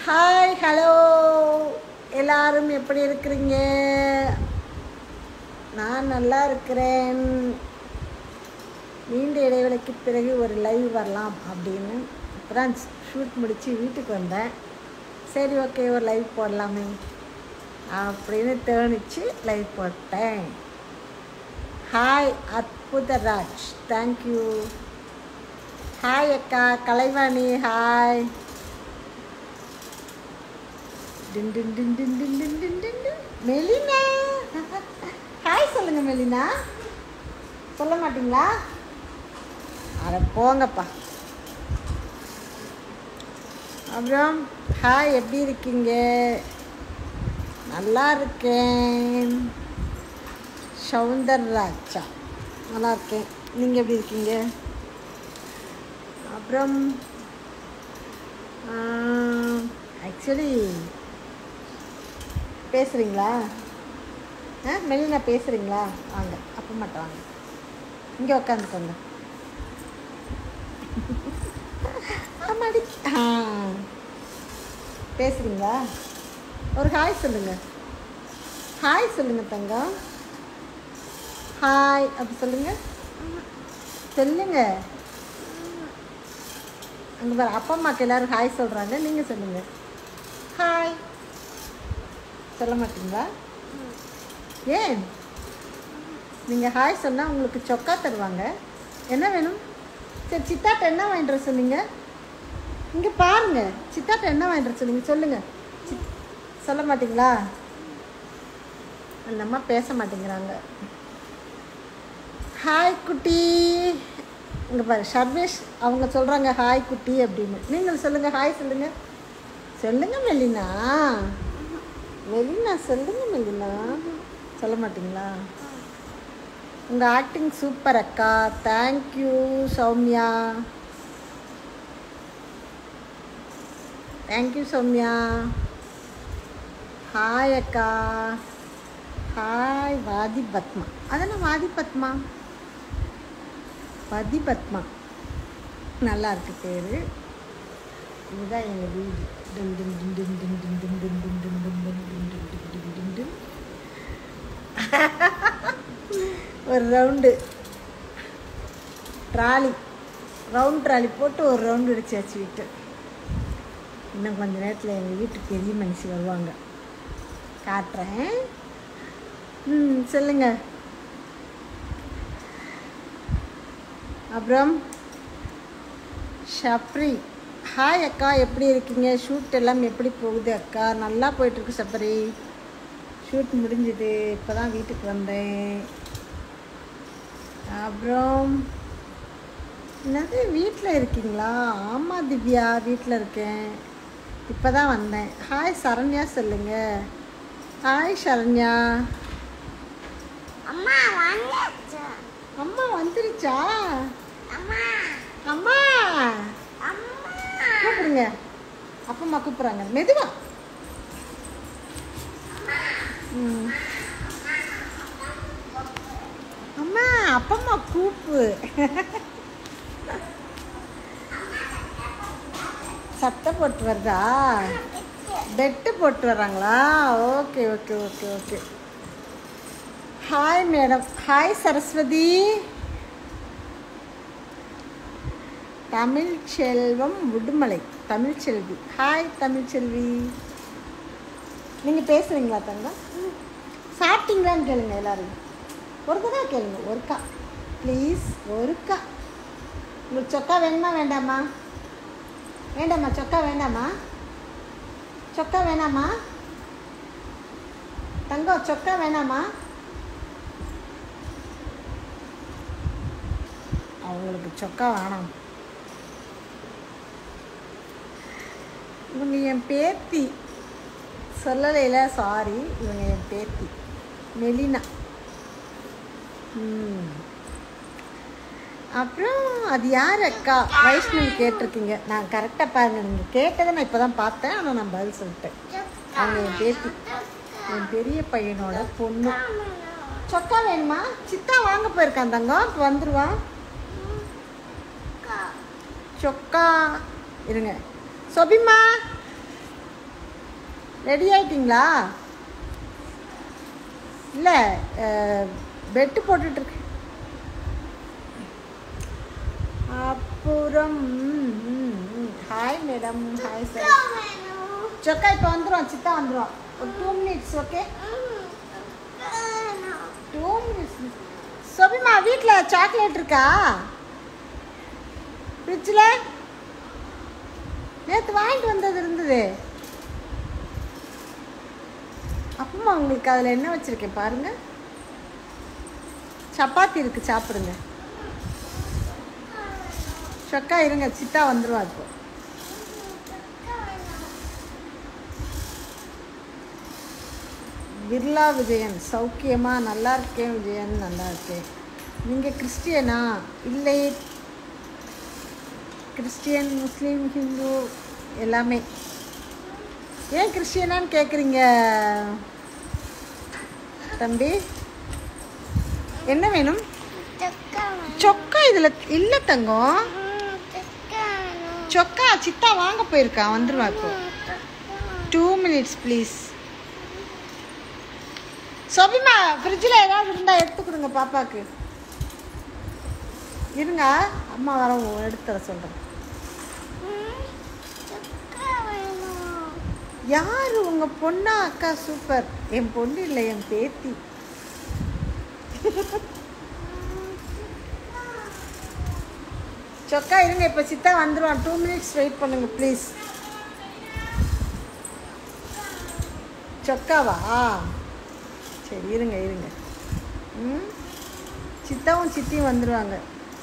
Hi hello எல்லாரும் எப்படி இருக்கிறீங்க நான் நல்லா இருக்கிறேன் நீண்ட இடைவேளைக்கு பிறகு ஒரு லைவ் வரலாம் அப்படின்னு இப்போ தான் ஷூட் முடித்து வீட்டுக்கு வந்தேன் சரி ஓகே ஒரு லைவ் போடலாமே அப்படின்னு தோணுச்சு லைவ் போட்டேன் ஹாய் அற்புதராஜ் தேங்க்யூ ஹாய் அக்கா கலைவாணி ஹாய் டின் டின் டின் டின் டின் டின் டின் டின் டின். மெலினா ஹாய் சொல்லுங்க மெலினா சொல்ல மாட்டீங்களா அட போங்கப்பா அப்புறம் ஹாய் எப்படி இருக்கீங்க நல்லா இருக்கேன் சவுந்தரராஜா நல்லா இருக்கேன் நீங்கள் எப்படி இருக்கீங்க அப்புறம் ஆக்சுவலி பேசுகிறீங்களா ஆ மெலினா பேசுகிறீங்களா வாங்க அப்போ மட்டும் வாங்க இங்கே உட்காந்துக்கோங்க ஆமாடி ஆ பேசுகிறீங்களா ஒரு ஹாய் சொல்லுங்கள் ஹாய் சொல்லுங்கள் தங்கம் ஹாய் அப்படி சொல்லுங்கள் சொல்லுங்க அங்கே பாரு அப்பா அம்மாக்கு எல்லாரும் ஹாய் சொல்கிறாங்க நீங்கள் சொல்லுங்கள் ஹாய் சொல்ல மாட்டீங்களா ஏன் நீங்கள் ஹாய் சொன்னால் உங்களுக்கு சொக்கா தருவாங்க என்ன வேணும் சரி சித்தாட்ட என்ன வாங்கிட்டு வர சொன்னீங்க இங்கே பாருங்க சித்தாட்ட என்ன வாங்கிட்டு வர சொன்னீங்க சொல்லுங்கள் சித் சொல்ல மாட்டீங்களா அந்த அம்மா பேச மாட்டேங்கிறாங்க ஹாய் குட்டி இங்கே பாரு ஷர்வேஷ் அவங்க சொல்கிறாங்க ஹாய் குட்டி அப்படின்னு நீங்கள் சொல்லுங்கள் ஹாய் சொல்லுங்கள் சொல்லுங்கள் மெலினா மெலினா சொல்லுங்க மெலினா சொல்ல மாட்டீங்களா உங்கள் ஆக்டிங் சூப்பர் அக்கா thank you Soumya thank you Soumya hi அக்கா ஹாய் வாதி பத்மா அதெல்லாம் வாதி பத்மா வாதி பத்மா நல்லா இருக்கு பேர் இதுதான் எங்கள் வீடு டும் டும் டும் டும் டும் டும் டும் டும் டும் டும் டும் டும் டும் டும் டும் டும் டும் டும். ஒரு ரவுண்டு ட்ராலி ரவுண்ட் ட்ராலி போட்டு ஒரு ரவுண்டு அடிச்சாச்சு வீட்டு இன்னும் கொஞ்ச நேரத்தில் எங்கள் வீட்டுக்கு பெரிய மனுஷி வருவாங்க காட்டுறேன் ம் சொல்லுங்க அப்புறம் ஷப்ரி ஹாய் அக்கா எப்படி இருக்கீங்க ஷூட் எல்லாம் எப்படி போகுது அக்கா நல்லா போயிட்டுருக்கு சப்பரி ஷூட் முடிஞ்சுது இப்போ தான் வீட்டுக்கு வந்தேன் அப்புறம் என்னது வீட்டில் இருக்கீங்களா ஆமாம் திவ்யா வீட்டில் இருக்கேன் இப்போ தான் வந்தேன் ஹாய் சரண்யா சொல்லுங்க ஹாய் சரண்யா அம்மா வந்துச்சு அம்மா வந்துருச்சா அம்மா அம்மா அம்மா கூப்பிடுங்க அப்பம்மா கூப்பிட்றாங்க மெதுவா ம். அம்மா அப்பம்மா கூப்பு சட்டை போட்டு வருதா பெட்டு போட்டு வர்றாங்களா okay okay okay okay hi madam hi Saraswathi Tamil Selvam Udumalai Tamil Selvi hi Tamil Selvi நீங்கள் பேசுகிறீங்களா தங்கம் சாப்பிட்டீங்களான்னு கேளுங்க எல்லாரும் ஒருக்கா தான் கேளுங்க ஒருக்கா ப்ளீஸ் ஒருக்கா உங்களுக்கு சொக்கா வேணுமா வேண்டாமா வேண்டாமா சொக்கா வேண்டாமா சொக்கா வேணாமா தங்கம் சொக்கா வேணாமா அவங்களுக்கு சொக்கா வேணாம் இவங்க என் பேத்தி சொல்லலைல சாரி இவங்க என் பேத்தி மெலினா ம். அப்புறம் அது யார் அக்கா வைஷ்ணவி கேட்டிருக்கீங்க நான் கரெக்டாக பாருங்க நீங்கள் கேட்டதை நான் இப்போ தான் பார்த்தேன் ஆனால் நான் பதில் சொல்லிட்டேன் அவங்க என் பேத்தி என் பெரிய பையனோட பொண்ணு சொக்கா வேணுமா சித்தா வாங்க போயிருக்கான் தங்கம் இப்போ வந்துருவான் சொக்கா இருங்க சொபிமா ரெடி ஆயிட்டீங்களா இல்லை பெட்டு போட்டுட்ருக்கு அப்புறம் ஹாய் மேடம் ஹாய் சார் வேணும் சொக்கா இப்போ வந்துடும் சித்தா வந்துடும் ஒரு டூ மினிட்ஸ் ஓகே வேணும் டூ மினிட்ஸ் சொபிமா வீட்டில் சாக்லேட் இருக்கா ஃப்ரிட்ஜில் நேற்று வாங்கிட்டு வந்தது இருந்தது அப்பமா உங்களுக்கு அதில் என்ன வச்சுருக்கேன் பாருங்க சப்பாத்தி இருக்கு சாப்பிடுங்க சொக்கா இருங்க சித்தா வந்துருவா இப்போ பிர்லா விஜயன் சௌக்கியமா நல்லா இருக்கேன் விஜயன் நல்லா இருக்கேன் நீங்கள் கிறிஸ்டியனா இல்லை கிறிஸ்டியன் முஸ்லீம் ஹிந்து எல்லாமே ஏன் கிறிஸ்டியனான்னு கேட்குறீங்க தம்பி என்ன வேணும் சொக்கா வேணும் சொக்கா இதில் இல்லை தங்கம் ம், சொக்கா வேணும் சொக்கா சித்தா வாங்க போயிருக்கா வந்துருவா இப்போ ம், சொக்கா வேணும். டூ மினிட்ஸ் ப்ளீஸ் சொபிமா ஃப்ரிட்ஜில் ஏதாவது இருந்தால் எடுத்து கொடுங்க பாப்பாக்கு இருங்க அம்மா வர எடுத்து தர சொல்கிறேன் ம், சொக்கா வேணும். யார் உங்கள் பொண்ணா அக்கா சூப்பர் என் பொண்ணு இல்லை என் பேத்தி சொக்கா இருங்க இப்போ சித்தா வந்துடுவான் டூ மினிட்ஸ் வெயிட் பண்ணுங்க ப்ளீஸ் சொக்காவா சரி இருங்க இருங்க ம் சித்தாவும் சித்தியும் வந்துடுவாங்க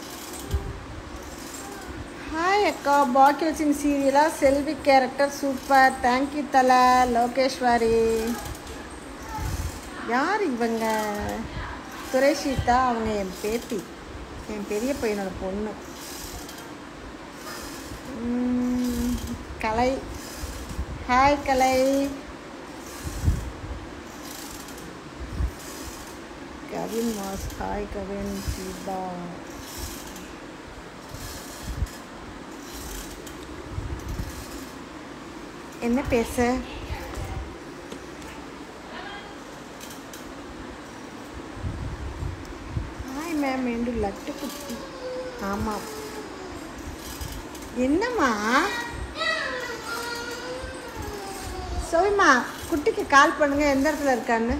ஹாய் அக்கா பாக்கியலட்சுமி சீரியலா செல்வி கேரக்டர் சூப்பர் தேங்க்யூ தலை லோகேஸ்வரி யார் இவங்க துரைஷீதா அவங்க என் பேத்தி என் பெரிய பையனோட பொண்ணு ம், Kalai hi Kalai Kavin mass hi Kavin Seetha என்ன பேச ஹாய் மேம் என்று லட்டு குட்டி ஆமாம் என்னம்மா சொல்லுமா குட்டிக்கு கால் பண்ணுங்க எந்த இடத்துல இருக்கான்னு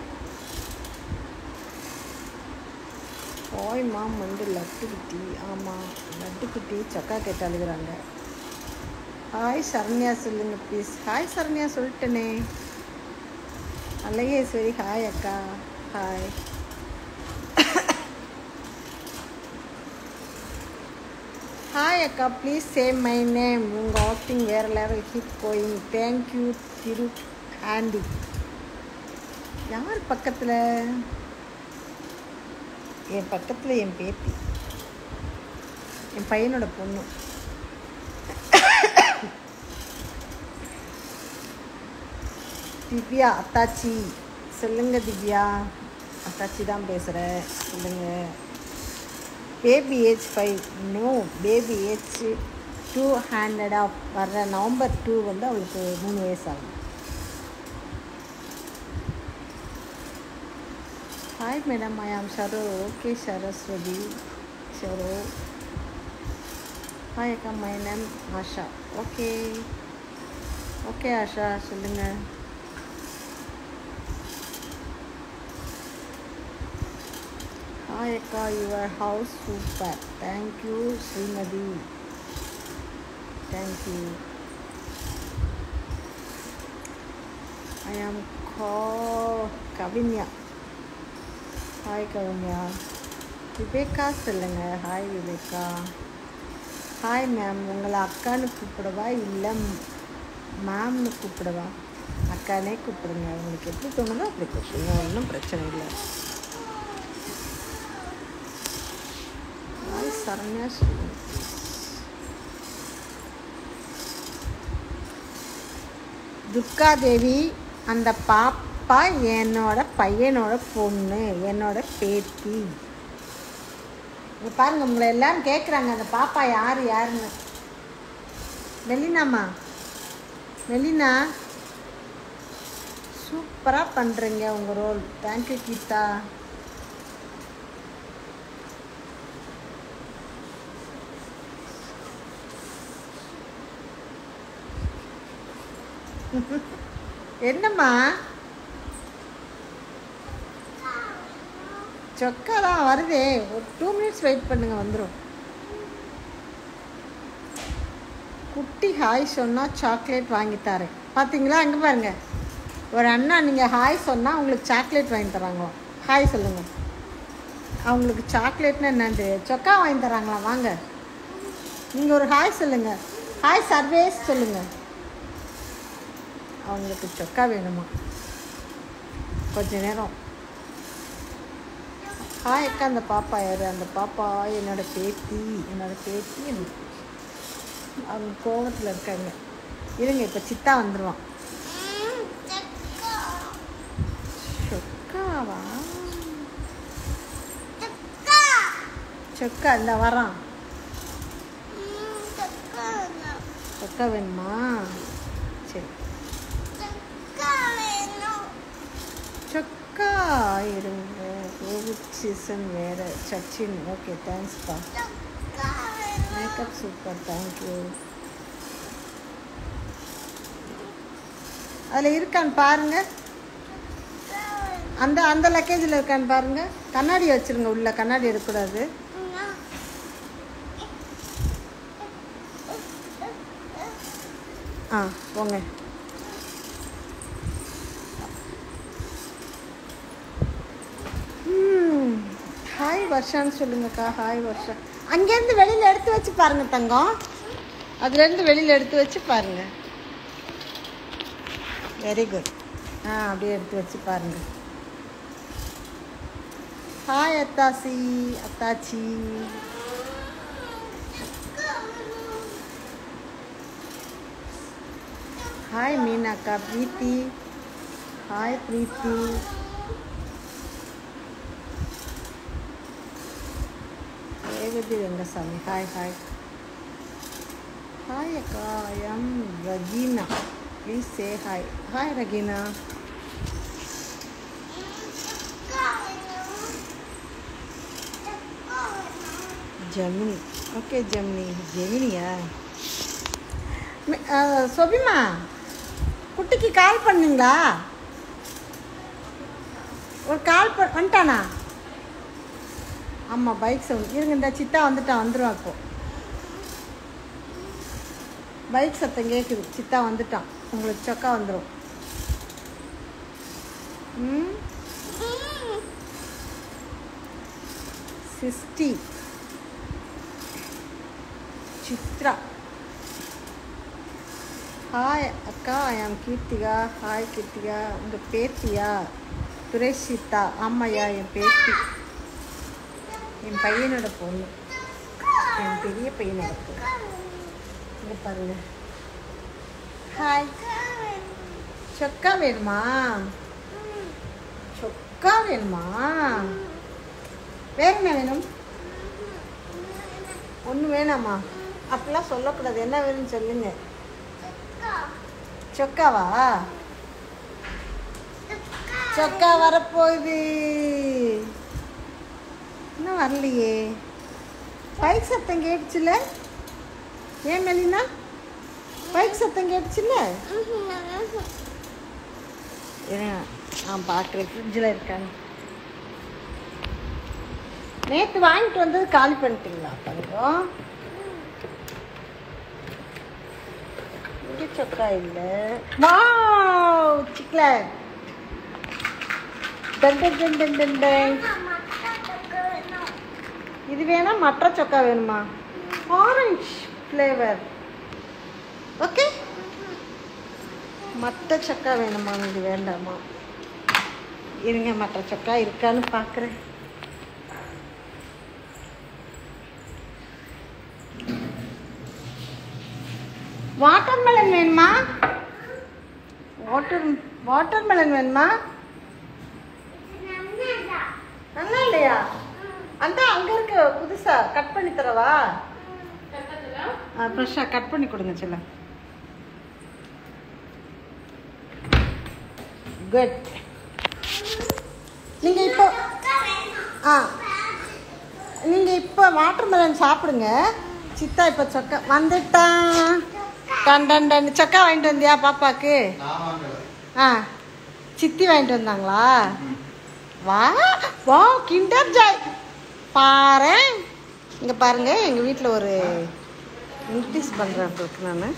ஓய்மா வந்து லட்டு குட்டி ஆமாம் லட்டு குட்டி சக்கா கேட்டு அழுகுறாங்க ஹாய் சரண்யா சொல்லுங்க ப்ளீஸ் ஹாய் சரண்யா சொல்லிட்டேனே அழகேஸ்வரி ஹாய் அக்கா ஹாய் ஹாய் அக்கா ப்ளீஸ் சேம் மை நேம் உங்கள் ஆக்டிங் வேறு level keep going thank you Thiru aunty யார் பக்கத்தில் என் பக்கத்தில் என் பேத்தி என் பையனோட பொண்ணு திவ்யா அத்தாச்சி சொல்லுங்க திவ்யா அத்தாச்சி தான் பேசுகிறேன் சொல்லுங்க baby age five no baby age two hundred of வர்ற நவம்பர் டூ வந்து அவளுக்கு மூணு வயசு ஆகும் hi madam I am Sharu okay Saraswathi Sharu hi அக்கா my name Asha okay okay Asha சொல்லுங்கள் ஹாய் அக்கா your house super thank you Srimathi thank you I am கோ கவின்யா ஹாய் கவின்யா விவேகா சொல்லுங்க ஹாய் விவேகா ஹாய் மேம் உங்களை அக்கான்னு கூப்பிடவா இல்லை மேம்னு கூப்பிடவா அக்கானே கூப்பிடுங்க உங்களுக்கு எப்படி தோணுதோ அப்படி கூப்பிடுங்க ஒன்றும் பிரச்சனை இல்லை ஹாய் சரண்யா சொல்லுங்க துர்கா தேவி அந்த பாப்பா என்னோட பையனோட பொண்ணு என்னோட பேத்தி இங்க பாருங்க உங்களை எல்லாரும் கேட்குறாங்க அந்த பாப்பா யார் யாருன்னு மெலினாம்மா மெலினா சூப்பராக பண்ணுறீங்க உங்கள் ரோல் தேங்க்யூ கீதா என்னம்மா சொக்கா தான் வருதே ஒரு டூ மினிட்ஸ் வெயிட் பண்ணுங்க வந்துடும் குட்டி ஹாய் சொன்னால் சாக்லேட் வாங்கி தரேன் பார்த்தீங்களா அங்கே பாருங்க ஒரு அண்ணா நீங்கள் ஹாய் சொன்னால் உங்களுக்கு சாக்லேட் வாங்கி தராங்க ஹாய் சொல்லுங்கள் அவங்களுக்கு சாக்லேட்னா என்னன்னு தெரியாது சொக்கா வாங்கி தராங்களா வாங்க நீங்கள் ஒரு ஹாய் சொல்லுங்கள் ஹாய் சர்வேஸ் சொல்லுங்கள் அவங்களுக்கு சொக்கா வேணுமா கொஞ்ச நேரம் ஹாய் அக்கா அந்த பாப்பா யாரு அந்த பாப்பா என்னோட பேத்தி என்னோட பேத்தி எனக்கு அவங்க கோவத்தில் இருக்காங்க இருங்க இப்போ சித்தா வந்துடுவான் ம், சக்கா. சொக்காவா சக்கா. சொக்கா இந்த வரான் ம், சக்கா வேணும். சொக்கா வேணுமா சரி சக்கா வேணும். சொக்கா இருங்க ரோஹித் சீசன் வேறு சச்சின் ஓகே தேங்க்ஸ்ப்பா சக்கா வேணும். மேக்கப் சூப்பர் தேங்க்யூ அதில் இருக்கான்னு பாருங்க சக்கா வேணும். அந்த அந்த லக்கேஜில் இருக்கான்னு பாருங்க கண்ணாடி வச்சிருங்க உள்ள கண்ணாடி எடுக்கக்கூடாது அம்மா. ஆ போங்க ம், ஹாய் வர்ஷான்னு சொல்லுங்கக்கா ஹாய் வர்ஷா அங்கேருந்து வெளியில் எடுத்து வச்சு பாருங்க தங்கம் அதுலேருந்து வெளியில் எடுத்து வச்சு பாருங்க வெரி குட் ஆ அப்படியே எடுத்து வச்சு பாருங்க ஹாய் அத்தாசி அத்தாச்சி சக்கா வேணும். ஹாய் மீனாக்கா Preethi hi Preethi Revathi Vengasamy hi hi hi அக்கா I am Rageena please say hi hi Rageena சக்கா வேணும். சக்கா வேணும். ஜெமினி ஓகே ஜெமினி ஜெமினியா மி- ஆ, சொபிமா குட்டிக்கு கால் பண்ணுங்களா ஒரு கால் ப வந்துட்டானா ஆமாம் பைக் சவுண்ட் இருங்க இந்த சித்தா வந்துட்டான் வந்துடுவான் இப்போ பைக் சத்தம் கேட்குது சித்தா வந்துட்டான் உங்களுக்கு சொக்கா வந்துடும் ம் ம். சிஸ்டி சித்ரா ஹாய் அக்கா ஐ ஆம் கீர்த்திகா ஹாய் கீர்த்திகா உங்கள் பேத்தியா துரேஷிதா ஆமாய்யா என் பேத்தி என் பையனோட பொண்ணு என் பெரிய பையனோட பொண்ணு இங்கே பாருங்க ஹாய் சக்கா வேணும். சொக்கா வேணுமா ம். சொக்கா வேணுமா வேற என்ன வேணும் ஒன்றும் வேணாமா அப்படிலாம் சொல்லக்கூடாது என்ன வேணும்னு சொல்லுங்க சக்கா. சொக்காவா சக்கா. சொக்கா வரப்போகுது இன்னும் வரலையே பைக் சத்தம் கேட்டுச்சுல ஏன் மெலினா பைக் சத்தம் கேட்டுச்சுல்ல ம்ஹும். இருங்க நான் பார்க்குறேன் ஃப்ரிட்ஜில் இருக்கான்னு நேற்று வாங்கிட்டு வந்தது காலி பண்ணிட்டீங்களா தங்கம் இங்கே சொக்கா இல்லை வா சிக்கலன் டன் டன் டன் டன் டன் டன். அம்மா, சக்கா வேணும். இது வேணா மற்ற சொக்கா வேணுமா ஆரஞ்சு ஃப்ளேவர் ஓகே மற்ற சொக்கா வேணுமா இது வேண்டாமா இருங்க மற்ற சொக்கா இருக்கான்னு பார்க்குறேன் வாட்டர் மெலன் வேணுமா வாட்டர் வாட்டர் மெலன் வேணுமா இது நல்லதா? நல்லா இல்லையா அந்த அங்க இருக்கு புதுசா கட் பண்ணி தரவா ஃப்ரெஷ்ஷாக கட் பண்ணி கொடுங்க செல்ல குட் நீங்கள் இப்போ ஆ நீங்கள் இப்போ வாட்டர்மெலன் சாப்பிடுங்க சித்தா இப்போ சொக்கா வந்துட்டான் டன் டன் டன் சொக்கா வாங்கிட்டு வந்தியா பாப்பாக்கு நான் வாங்கல ஆ சித்தி வாங்கிட்டு வந்தாங்களா வா வா கிண்டர் ஜாய் பாரு இங்கே பாருங்க எங்கள் வீட்டில் ஒரு இன்க்ரீஸ் பண்ணுறேன் உங்களுக்கு நான்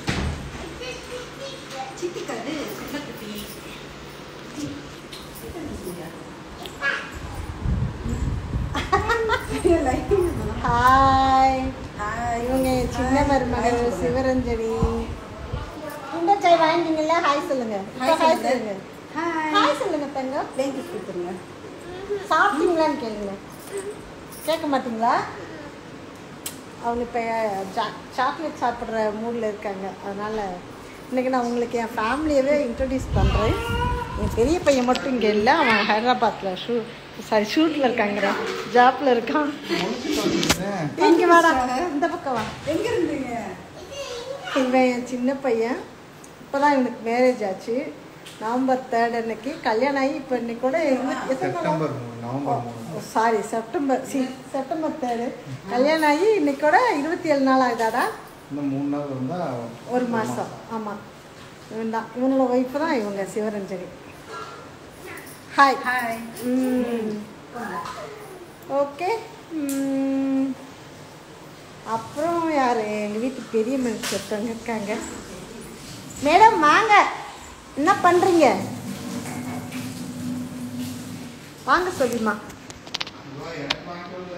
ஹாய் இவங்க என் சின்ன மருமகள் சிவரஞ்சனி கிண்டர் ஜாய் வாங்கிட்டீங்கல்ல ஹாய் சொல்லுங்க இப்போ ஹாய் சொல்லுங்க ஹாய் சொல்லுங்க தங்க பிளேங்கிஸ் கொடுத்துருங்க சாப்பிட்டீங்களான்னு கேளுங்க கேட்க மாட்டீங்களா அவங்க இப்போ சாக்லேட் சாப்பிட்ற மூடில் இருக்காங்க அதனால் இன்றைக்கி நான் உங்களுக்கு என் ஃபேமிலியவே இன்ட்ரடியூஸ் பண்ணுறேன் என் பெரிய பையன் மட்டும் இங்கே இல்லை அவன் ஹைதராபாத்தில் ஷூ சாரி ஷூட்டில் இருக்காங்கிற ஜாப்பில் இருக்கான் இங்கே வாடா இந்த பக்கம் வா எங்க இருந்தீங்க இவன் என் சின்ன பையன் இப்போ தான் இவனுக்கு மேரேஜ் ஆச்சு நவம்பர் தேர்ட் அன்னைக்கு கல்யாணம் ஆகி இப்போ இன்னைக்கு கூட இருபத்தி- எத்தனை நாளா? செப்டம்பர் மூணு நவம்பர் மூணு சாரி செப்டம்பர் சி செப்டம்பர் தேர்டு கல்யாணம் ஆகி இன்னைக்கோட இருபத்தி ஏழு நாள் ஆகுதாடா இன்னும் மூணு நாள் வந்தா ஒரு மாதம் ஆமாம் இவன் தான் இவனோட ஒய்ஃபு தான் இவங்க சிவரஞ்சனி ஹாய் ஹாய் ஓகே அப்புறம் யார் எங்கள் வீட்டு பெரிய மனுஷன் ஒருத்தவங்க இருக்காங்க மேடம் வாங்க என்ன பண்ணுறீங்க வாங்க சொல்லிமா எனக்கு வாங்கிக்கல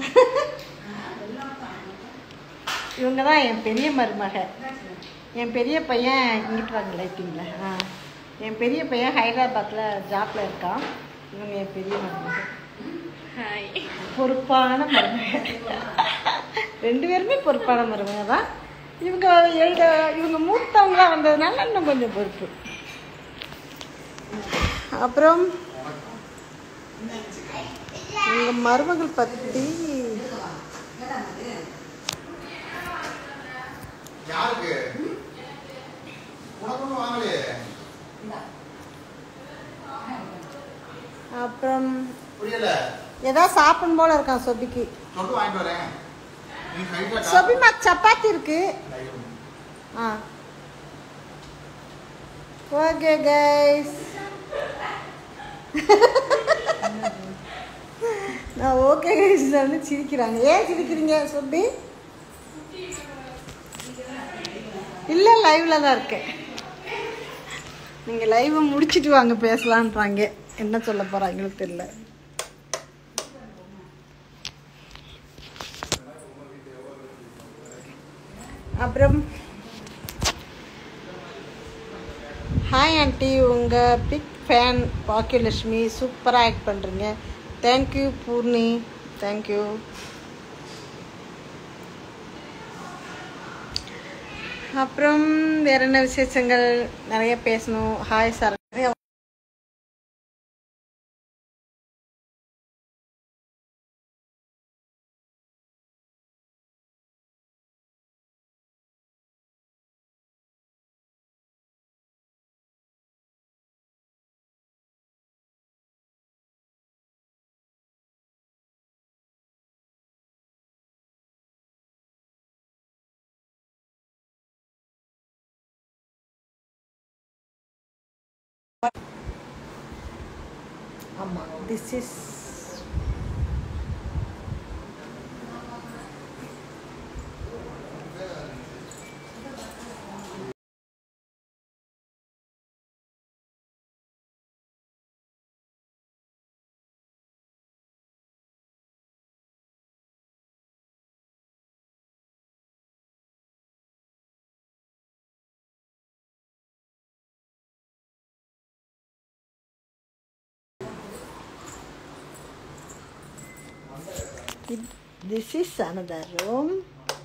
இவங்க தான் என் பெரிய மருமக என் பெரிய பையன் இங்கிட்டு வாங்க லைட்டிங்கில் ஆ என் பெரிய பையன் ஹைதராபாத்தில் ஜாப்பில் இருக்கான் இவங்க என் பெரிய மருமக பொறுப்பான மருமக ரெண்டு பேருமே பொறுப்பான மருமக தான் இவங்க எழுத இவங்க மூத்தவங்களா வந்ததுனால இன்னும் கொஞ்சம் பொறுப்பு அப்புறம் உங்க மருமகள் பற்றி யாருக்கு உனக்கு ஒன்றும் வாங்கலையே அப்புறம் புரியல ஏதாவது சாப்பிடும் போல இருக்கான் சொபிக்கு சொட்டு வாங்கிட்டு வரேன் நீ கையில் சொபிமா சப்பாத்தி இருக்கு ஆ ஓகே கைஸ் நான் ஓகே கைஸ் வந்து சிரிக்கிறாங்க ஏன் சிரிக்கிறீங்க சொபி இல்லை லைவ்ல தான் இருக்கேன் நீங்கள் லைவை முடிச்சிட்டு வாங்க பேசலான்றாங்க என்ன சொல்ல போகிறாங்களுக்கு தெரியல அப்புறம் ஹாய் ஆண்டி உங்கள் பிக் ஃபேன் பாக்கியலட்சுமி சூப்பராக ஆக்ட் பண்ணுறீங்க தேங்க்யூ பூர்ணி தேங்க்யூ அப்புறம் வேற என்ன விசேஷங்கள் நிறைய பேசணும் ஹாய் சார் ஆமாம் this is this is another room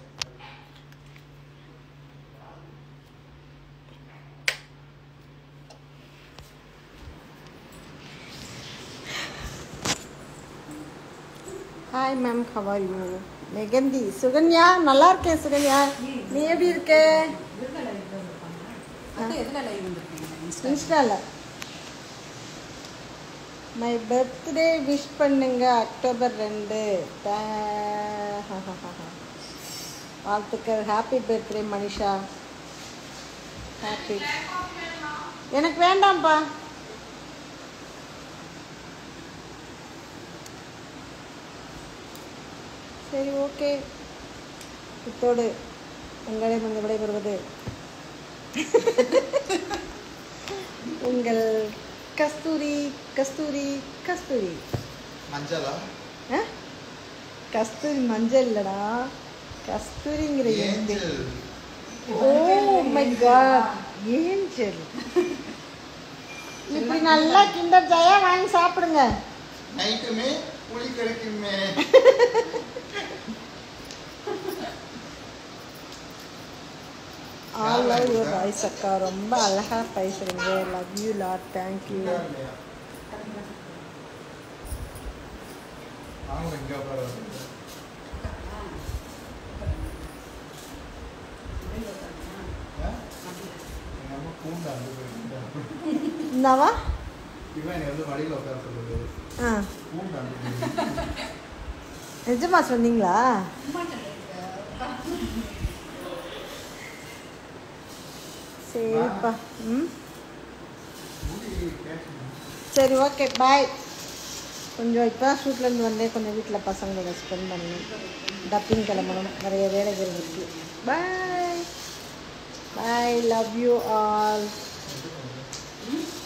hi ma'am how are you mehndi Sukanya நல்லா இருக்கேன் சுகன்யா நீ எப்படி இருக்க அது எதுல லைவ் வந்திருக்கீங்க இன்ஸ்டால மை பர்த்டே விஷ் பண்ணுங்க அக்டோபர் ரெண்டு தா- வாழ்த்துக்கள் ஹாப்பி பர்த்டே மனிஷா ஹாப்பி எனக்கு வேண்டாம்ப்பா சரி ஓகே இத்தோடு உங்களிடம் விடைபெறுவது உங்கள் கஸ்தூரி கஸ்தூரி கஸ்தூரி மஞ்சளா ஆ? கஸ்தூரி மஞ்சள் இல்லடா கஸ்தூரிங்கிற angel oh my God angel இப்படி நல்லா கிண்டர் ஜாயா வாங்கி சாப்பிடுங்க நைட்டுமே புளி கிடைக்குமே ஆல் லவ் யுவர் வாய்ஸ் அக்கா ரொம்ப அழகா பேசுறீங்க லவ் யூ லாட் தேங்க்யூ அவங்க எங்க உட்கார எங்க அம்மா பூண்டா இந்தாவா இவன் என்னை வந்து வழியில் உட்கார சொல்லுது ஆ பூண்டா நிஜமா சொன்னீங்களா சரிப்பா ம் சரி ஓகே பாய் கொஞ்சம் இப்போ தான் ஷூட்லேருந்து வந்தே கொஞ்சம் வீட்டில் பசங்களோட ஸ்பெண்ட் பண்ணணும் டப்பிங் கிளம்பணும் நிறைய வேலைகள் இருக்குது bye bye love you all